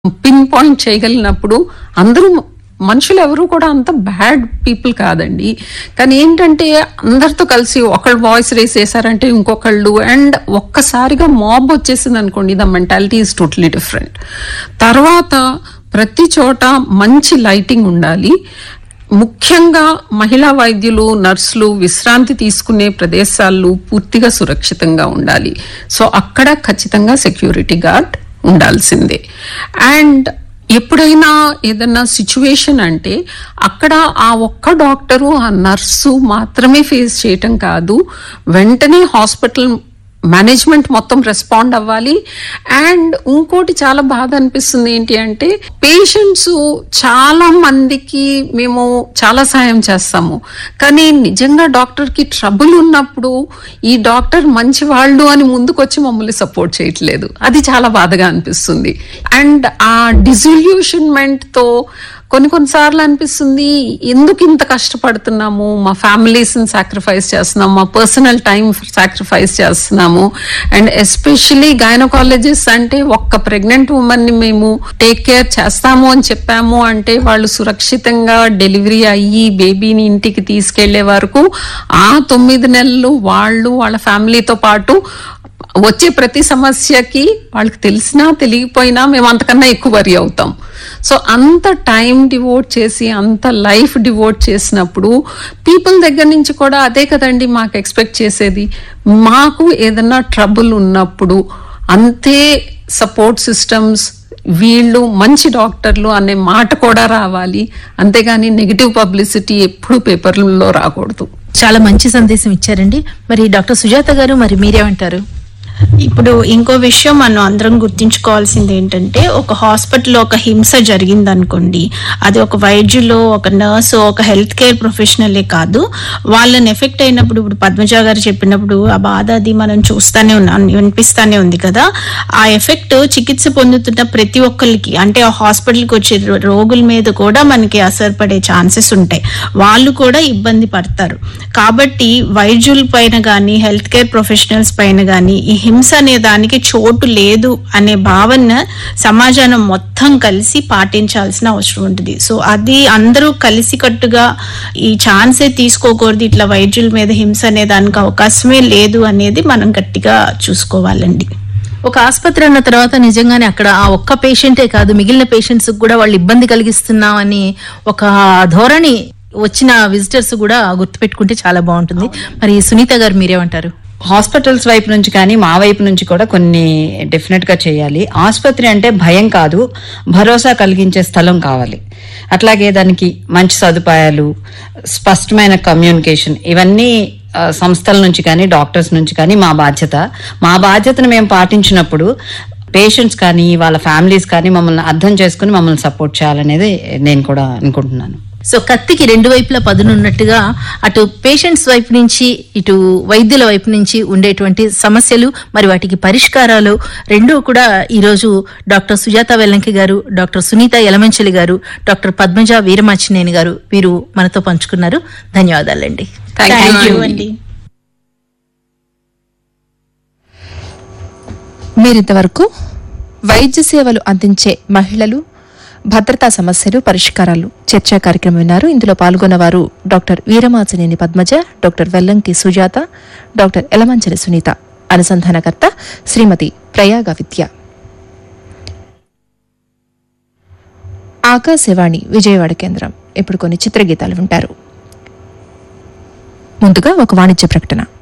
pin point చేయగలిగినప్పుడు అందరూ మనుషులు ఎవరు కూడా అంత బ్యాడ్ పీపుల్ కాదండి కానీ ఏంటంటే అందరితో కలిసి ఒకళ్ళు వాయిస్ రేస్ చేశారంటే ఇంకొకళ్ళు అండ్ ఒక్కసారిగా మాబ్ వచ్చేసింది అనుకోండి the mentality is totally different తర్వాత ప్రతి చోట మంచి లైటింగ్ ఉండాలి ముఖ్యంగా మహిళా వైద్యులు నర్సులు విశ్రాంతి తీసుకునే ప్రదేశాలు పూర్తిగా సురక్షితంగా ఉండాలి సో అక్కడ ఖచ్చితంగా సెక్యూరిటీ గార్డ్ ఉండాల్సిందే అండ్ ఎప్పుడైనా ఏదన్నా సిచ్యువేషన్ అంటే అక్కడ ఆ ఒక్క డాక్టరు ఆ నర్సు మాత్రమే ఫేస్ చేయటం కాదు వెంటనే హాస్పిటల్ మేనేజ్మెంట్ మొత్తం రెస్పాండ్ అవ్వాలి అండ్ ఇంకోటి చాలా బాధ అనిపిస్తుంది ఏంటి అంటే పేషెంట్స్ చాలా మందికి మేము చాలా సాయం చేస్తాము కానీ నిజంగా డాక్టర్ కి ట్రబుల్ ఉన్నప్పుడు ఈ డాక్టర్ మంచి వాళ్ళు అని ముందుకొచ్చి మమ్మల్ని సపోర్ట్ చేయట్లేదు అది చాలా బాధగా అనిపిస్తుంది అండ్ ఆ డిజల్యూషన్మెంట్ తో కొన్ని కొన్నిసార్లు అనిపిస్తుంది ఎందుకు ఇంత కష్టపడుతున్నాము మా ఫ్యామిలీస్ సాక్రిఫైస్ చేస్తున్నాము మా పర్సనల్ టైం సాక్రిఫైస్ చేస్తున్నాము అండ్ ఎస్పెషలీ గైనకాలజిస్ట్ అంటే ఒక్క ప్రెగ్నెంట్ ఉమెన్ ని మేము టేక్ కేర్ చేస్తాము అని చెప్పాము అంటే వాళ్ళు సురక్షితంగా డెలివరీ అయ్యి బేబీని ఇంటికి తీసుకెళ్లే వరకు ఆ తొమ్మిది నెలలు వాళ్ళు వాళ్ళ ఫ్యామిలీతో పాటు వచ్చే ప్రతి సమస్యకి వాళ్ళకి తెలిసినా తెలియకపోయినా మేము అంతకన్నా ఎక్కువ వరి అవుతాం సో అంత టైం డివోట్ చేసి అంత లైఫ్ డివోట్ చేసినప్పుడు పీపుల్ దగ్గర నుంచి కూడా అదే కదండి మాకు ఎక్స్పెక్ట్ చేసేది మాకు ఏదన్నా ట్రబుల్ ఉన్నప్పుడు అంతే సపోర్ట్ సిస్టమ్స్ వీళ్ళు మంచి డాక్టర్లు అనే మాట కూడా రావాలి అంతేగాని నెగిటివ్ పబ్లిసిటీ ఎప్పుడు పేపర్లలో రాకూడదు చాలా మంచి సందేశం ఇచ్చారండి మరి డాక్టర్ సుజాత గారు మరి మీరేమంటారు ఇప్పుడు ఇంకో విషయం మనం అందరం గుర్తించుకోవాల్సింది ఏంటంటే ఒక హాస్పిటల్లో ఒక హింస జరిగింది అనుకోండి అది ఒక వైద్యులు ఒక నర్సు ఒక హెల్త్ కేర్ ప్రొఫెషనలే కాదు వాళ్ళని ఎఫెక్ట్ అయినప్పుడు ఇప్పుడు పద్మజ గారు చెప్పినప్పుడు ఆ బాధ అది మనం చూస్తానే ఉన్నాం వినిపిస్తానే ఉంది కదా ఆ ఎఫెక్ట్ చికిత్స పొందుతున్న ప్రతి ఒక్కరికి అంటే ఆ హాస్పిటల్కి వచ్చే రో- రోగుల మీద కూడా మనకి అసర్ పడే ఛాన్సెస్ ఉంటాయి వాళ్ళు కూడా ఇబ్బంది పడతారు కాబట్టి వైద్యుల పైన కానీ హెల్త్ కేర్ ప్రొఫెషనల్స్ పైన కానీ ఈ హింస అనే దానికి చోటు లేదు అనే భావన సమాజానం మొత్తం కలిసి పాటించాల్సిన అవసరం ఉంటుంది సో అది అందరూ కలిసికట్టుగా ఈ ఛాన్సే తీసుకోకూడదు ఇట్లా వైద్యుల మీద హింస అనే దానికి అవకాశమే లేదు అనేది మనం గట్టిగా చూసుకోవాలండి ఒక ఆసుపత్రి అన్న తర్వాత నిజంగానే అక్కడ ఆ ఒక్క పేషెంటే కాదు మిగిలిన పేషెంట్స్ కూడా వాళ్ళు ఇబ్బంది కలిగిస్తున్నామని ఒక ధోరణి వచ్చిన విజిటర్స్ కూడా గుర్తుపెట్టుకుంటే చాలా బాగుంటుంది మరి సునీత గారు మీరేమంటారు హాస్పిటల్స్ వైపు నుంచి కానీ మా వైపు నుంచి కూడా కొన్ని డెఫినెట్ గా చేయాలి ఆసుపత్రి అంటే భయం కాదు భరోసా కలిగించే స్థలం కావాలి అట్లాగే దానికి మంచి సదుపాయాలు స్పష్టమైన కమ్యూనికేషన్ ఇవన్నీ ఆ, సంస్థల నుంచి కానీ డాక్టర్స్ నుంచి కానీ మా బాధ్యత మా బాధ్యతను మేము పాటించినప్పుడు పేషెంట్స్ కానీ వాళ్ళ ఫ్యామిలీస్ కానీ మమ్మల్ని అర్థం చేసుకుని మమ్మల్ని సపోర్ట్ చేయాలనేది నేను కూడా అనుకుంటున్నాను సో కత్తికి రెండు వైపులా పదునున్నట్టుగా అటు పేషెంట్స్ వైపు నుంచి ఇటు వైద్యుల వైపు నుంచి ఉండేటువంటి సమస్యలు మరి వాటికి పరిష్కారాలు రెండూ కూడా ఈరోజు డాక్టర్ సుజాత వెల్లంకి గారు డాక్టర్ సునీత యలమంచలి గారు డాక్టర్ పద్మజ వీరమాచినేని గారు వీరు మనతో పంచుకున్నారు ధన్యవాదాలండి థ్యాంక్ Thank యూ you అండి మీరింతవరకు వైద్య సేవలు అందించే మహిళలు భద్రతా సమస్యలు పరిష్కారాలు చర్చా కార్యక్రమం విన్నారు ఇందులో పాల్గొన్నవారు doctor Veeramachaneni Padmaja doctor Vellanki Sujatha doctor Yelamanchili Sunitha అనుసంధానకర్త శ్రీమతి ప్రయాగ విద్య ఆకాశవాణి విజయవాడ కేంద్రం ఇప్పుడు కొన్ని చిత్రగీతాలు వింటారు ముందుగా ఒక వాణిజ్య ప్రకటన